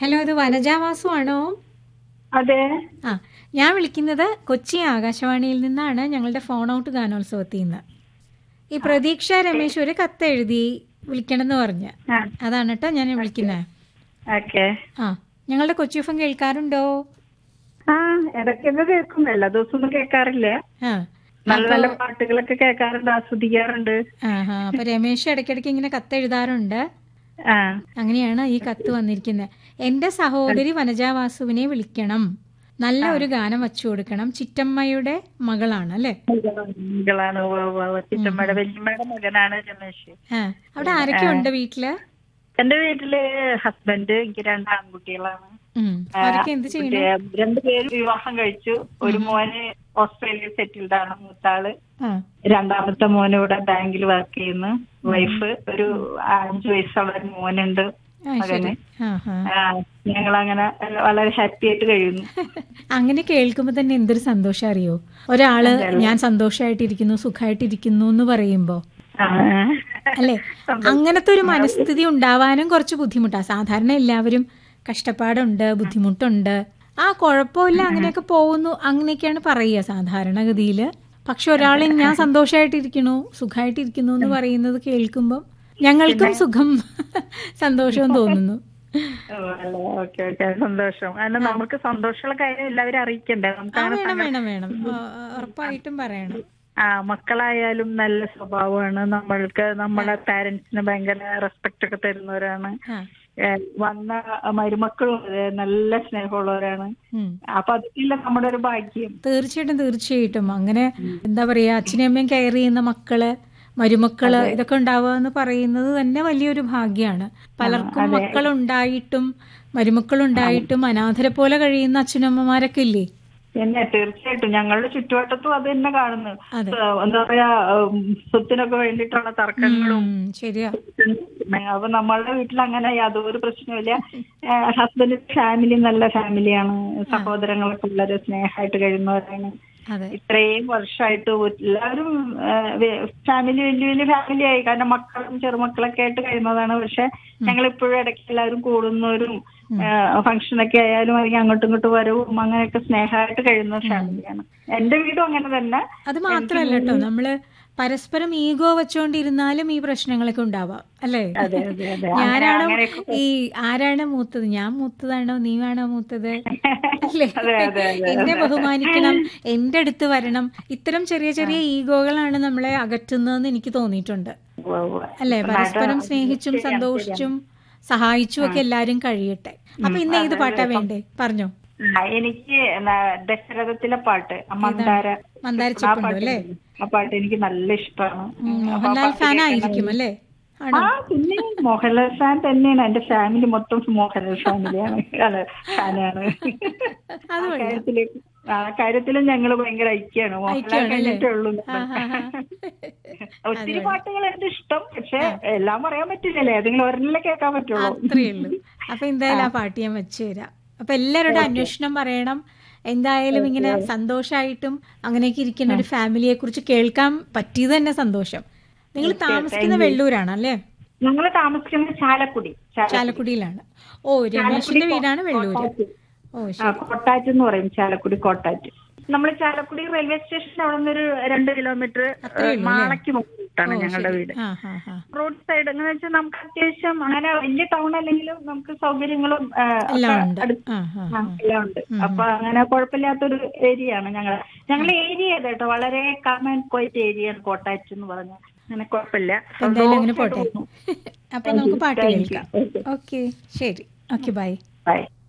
Hello ഇത് വനജാവാസു ആണോ അതെ ആ ഞാൻ വിളിക്കുന്നത് കൊച്ചി ആകാശവാണിയിൽ നിന്നാണ് ഞങ്ങളുടെ ഫോൺ ഔട്ട് ഗാനോത്സവത്തിൽ നിന്ന് ഈ പ്രതീക്ഷ രമേശ് ഒരു കത്ത് എഴുതി വിളിക്കണം എന്ന് പറഞ്ഞ് ആ അതാണ് കേട്ടോ ഞാൻ വിളിക്കുന്നത് ഓക്കെ ആ ഞങ്ങളുടെ കൊച്ചി എഫ് എം കേൾക്കാറുണ്ടോ ആ ഇടയ്ക്കൊക്കെ കേൾക്കും എല്ലാ ദിവസവും കേൾക്കാറില്ല ആ നല്ല നല്ല പാട്ടുകളൊക്കെ കേൾക്കാറുണ്ട് ആസ്വദിക്കാറുണ്ട് ആ ഹാ അപ്പൊ രമേശ് ഇടയ്ക്കിടയ്ക്ക് ഇങ്ങനെ കത്ത് എഴുതാറുണ്ട് ആ അങ്ങനെയാണ് ഈ കത്ത് വന്നിരിക്കുന്നത് എന്റെ സഹോദരി വനജാവാസുവിനെ വിളിക്കണം നല്ല ഒരു ഗാനം വച്ചു കൊടുക്കണം ചിറ്റമ്മയുടെ മകളാണ് അല്ലേ മകളാണ് ഉവ്വ് ഉവ്വ് ഉവ്വ്. ചിറ്റമ്മയുടെ വല്യമ്മയുടെ മകനാണ് രമേശ് ആ അവിടെ ആരൊക്കെ ഉണ്ട് വീട്ടില് എന്റെ വീട്ടില് ഹസ്ബൻഡ് എനിക്ക് രണ്ട് ആൺകുട്ടികളാണ് ഉം. അവരൊക്കെ എന്ത് ചെയ്യണം കുട്ടി- രണ്ടുപേര് വിവാഹം കഴിച്ചു ഒരു മോന് ഓസ്ട്രേലിയയിൽ സെറ്റിൽഡ് ആണ് മൂത്താള് ആ രണ്ടാമത്തെ മോന് ഇവിടെ ബാങ്കിൽ വർക്ക് ചെയ്യുന്നു വൈഫ് ഒരു അഞ്ചു വയസ്സുള്ള ഒരു മോനുണ്ട് ആ ശരി ആ ഹാ ഞങ്ങൾ അങ്ങനെ വളരെ ഹാപ്പി ആയിട്ട് കഴിയുന്നു അങ്ങനെ കേൾക്കുമ്പോ തന്നെ എന്തൊരു സന്തോഷം അറിയോ ഒരാള് ഞാൻ സന്തോഷമായിട്ടിരിക്കുന്നു സുഖമായിട്ടിരിക്കുന്നു എന്ന് പറയുമ്പോ ആ. അല്ലേ അങ്ങനത്തെ ഒരു മനസ്ഥിതി ഉണ്ടാവാനും കുറച്ച് ബുദ്ധിമുട്ടാണ് സാധാരണ എല്ലാവരും കഷ്ടപ്പാടുണ്ട് ബുദ്ധിമുട്ടുണ്ട് ആ കുഴപ്പമില്ല അങ്ങനെയൊക്കെ പോകുന്നു അങ്ങനെയൊക്കെയാണ് പറയുക സാധാരണഗതിയില് പക്ഷെ ഒരാളെ ഞാൻ സന്തോഷമായിട്ടിരിക്കണു സുഖമായിട്ടിരിക്കുന്നു എന്ന് പറയുന്നത് കേൾക്കുമ്പോൾ ഞങ്ങൾക്കും സുഖം സന്തോഷവും തോന്നുന്നു ഓ, അല്ല, ഓക്കെ ഓക്കെ സന്തോഷം കാരണം നമുക്ക് സന്തോഷമുള്ള കാര്യം എല്ലാവരും അറിയിക്കണ്ടേ ആ നമുക്കാണ് വേണം വേണം വേണം ആ, ആ, ഉറപ്പായിട്ടും പറയണം ആ മക്കളായാലും നല്ല സ്വഭാവമാണ് നമ്മൾക്ക് നമ്മളെ പാരന്റ്സിന് ഭയങ്കര റെസ്പെക്ട് ഒക്കെ തരുന്നവരാണ് ആ ഏ, വന്ന മരുമക്കളും അതെ, നല്ല സ്നേഹമുള്ളവരാണ് ഉം. അപ്പൊ അതൊക്കെയല്ല നമ്മുടെ ഒരു ഭാഗ്യം തീർച്ചയായിട്ടും തീർച്ചയായിട്ടും അങ്ങനെ എന്താ പറയാ അച്ഛനും അമ്മയും കെയർ ചെയ്യുന്ന മക്കള് മരുമക്കള് ഇതൊക്കെ ഉണ്ടാവുക എന്ന് പറയുന്നത് തന്നെ വലിയൊരു ഭാഗ്യമാണ് പലർക്കും മക്കളുണ്ടായിട്ടും മരുമക്കളുണ്ടായിട്ടും അനാഥരെ പോലെ കഴിയുന്ന അച്ഛനമ്മമാരൊക്കെ ഇല്ലേ പിന്നെ തീർച്ചയായിട്ടും ഞങ്ങളുടെ ചുറ്റുവട്ടത്തും അത് തന്നെ കാണുന്നു അതെ. ഏ, എന്താ പറയാ ഉം, സ്വത്തിനൊക്കെ വേണ്ടിയിട്ടുള്ള തർക്കങ്ങളും ഉം, ശരിയാ അപ്പൊ നമ്മളുടെ വീട്ടിൽ അങ്ങനെ യാതൊരു പ്രശ്നമില്ല ഹസ്ബൻഡിന്റെ ഫാമിലി നല്ല ഫാമിലിയാണ് സഹോദരങ്ങളൊക്കെ വളരെ സ്നേഹമായിട്ട് കഴിയുന്നവരാണ് അതെ ഇത്രയും വർഷമായിട്ട് എല്ലാവരും ഫാമിലി വലിയ വലിയ ഫാമിലി ആയി കാരണം മക്കളും ചെറുമക്കളൊക്കെ ആയിട്ട് കഴിയുന്നതാണ് പക്ഷെ ഞങ്ങൾ ഇപ്പോഴും ഇടയ്ക്ക് എല്ലാവരും കൂടുന്നവരും ഫംഗ്ഷനൊക്കെ ആയാലും അല്ലെങ്കിൽ അങ്ങോട്ടും ഇങ്ങോട്ടും വരവും അങ്ങനെയൊക്കെ സ്നേഹമായിട്ട് കഴിയുന്ന ഫാമിലിയാണ് എന്റെ വീടും അങ്ങനെ തന്നെ അത് മാത്രല്ല കേട്ടോ നമ്മള് പരസ്പരം ഈഗോ വെച്ചോണ്ടിരുന്നാലും ഈ പ്രശ്നങ്ങളൊക്കെ ഉണ്ടാവാം അല്ലേ അതെ അതെ അതെ ഞാനാണോ അങ്ങനെയൊക്കെ ഈ ആരാണ് മൂത്തത് ഞാൻ മൂത്തതാണോ നീ ആണോ മൂത്തത് അല്ലേ അതെ അതെ അതെ എന്നെ ബഹുമാനിക്കണം എന്റെ അടുത്ത് വരണം ഇത്തരം ചെറിയ ചെറിയ ഈഗോകളാണ് നമ്മളെ അകറ്റുന്നതെന്ന് എനിക്ക് തോന്നിയിട്ടുണ്ട് ഉവ്വ് ഉവ്വ്. അല്ലെ പരസ്പരം സ്നേഹിച്ചും സന്തോഷിച്ചും സഹായിച്ചും ഒക്കെ എല്ലാരും കഴിയട്ടെ അപ്പൊ ഇന്ന് ഏത് പാട്ടാ വേണ്ടേ പറഞ്ഞോ ആ, എനിക്ക് ന- ദശരഥത്തിലെ പാട്ട് മന്ദാര മന്ദാര ആ ചെപ്പുണ്ടോ പാട്ട് അല്ലേ ആ പാട്ട് എനിക്ക് നല്ല ഇഷ്ടമാണ് ഉം, മോഹൻലാൽ ഫാൻ ആയിരിക്കും അല്ലേ ആണോ ആ പിന്നെ മോഹൻലാൽ ഫാൻ തന്നെയാണ് എന്റെ ഫാമിലി മൊത്തം മോഹൻലാൽ ഫാമിലിയാണ് അല്ല ഫാനാണ് ആ അത് കൊള്ളാം. കാര്യത്തില് ആ കാര്യത്തിലും ഞങ്ങൾ ഭയങ്കര ഐക്യാണ് മോഹൻലാൽ ഐക്യമാണ് അല്ലേ? കഴിഞ്ഞിട്ടേ ഉള്ളൂ ആ, ആ, ആ. ഒത്തിരി പാട്ടുകൾ എന്റെ ഇഷ്ടം പക്ഷെ എല്ലാം പറയാൻ പറ്റില്ലല്ലോ ഏതെങ്കിലും ഒരെണ്ണല്ലേ കേൾക്കാൻ പറ്റുള്ളൂ അത്രേ ഉള്ളൂ അപ്പൊ എന്തായാലും ആ പാട്ട് ഞാൻ വെച്ചു തരാം അപ്പൊ എല്ലാവരുടെ അന്വേഷണം പറയണം എന്തായാലും ഇങ്ങനെ സന്തോഷമായിട്ടും അങ്ങനെയൊക്കെ ഇരിക്കുന്ന ഒരു ഫാമിലിയെ കുറിച്ച് കേൾക്കാൻ പറ്റിയത് തന്നെ സന്തോഷം നിങ്ങൾ താമസിക്കുന്ന വെള്ളൂരാണ് അല്ലേ ഞങ്ങൾ താമസിക്കുന്നത് ചാലക്കുടി ചാല- ചാലക്കുടിയിലാണ് ഓ രമേശിന്റെ വീടാണ് വെള്ളൂര് ഓ ആ, ശരി കോട്ടാറ്റ് എന്ന് പറയും ചാലക്കുടി കോട്ടാറ്റ് നമ്മൾ ചാലക്കുടി റെയിൽവേ സ്റ്റേഷൻ അവിടെ നിന്ന് ഒരു രണ്ട് കിലോമീറ്റർ അത്രേ ഉള്ളൂ അല്ലേ? മാണയ്ക്ക് മുകളിലാണ് ഞങ്ങളുടെ വീട് ആ ഹാ ഹാ റോഡ് സൈഡ് എന്ന് വെച്ചാൽ നമുക്ക് അത്യാവശ്യം അങ്ങനെ വലിയ ടൗൺ അല്ലെങ്കിലും നമുക്ക് സൗകര്യങ്ങളും ആ, എല്ലാം ഒക്കെ ഉണ്ട് അടുത്ത് ആ ഹാ ആ, എല്ലാം ഉണ്ട് അപ്പൊ അങ്ങനെ കുഴപ്പമില്ലാത്തൊരു ഏരിയ ആണ് ഞങ്ങൾ ഞങ്ങളുടെ ഏരിയ കേട്ടോ വളരെ കാം ആൻഡ് ക്വൈറ്റ് ഏരിയ ആണ് കോട്ടാറ്റ് എന്ന് പറഞ്ഞാൽ അങ്ങനെ കുഴപ്പമില്ല അപ്പൊ എന്തായാലും അങ്ങനെ പോട്ടെ സന്തോഷമായിട്ട് പോകുന്നു. അപ്പൊ നമുക്ക് പാട്ട് കേൾക്കാം ഓക്കെ ശരി ഓക്കെ ബൈ ബൈ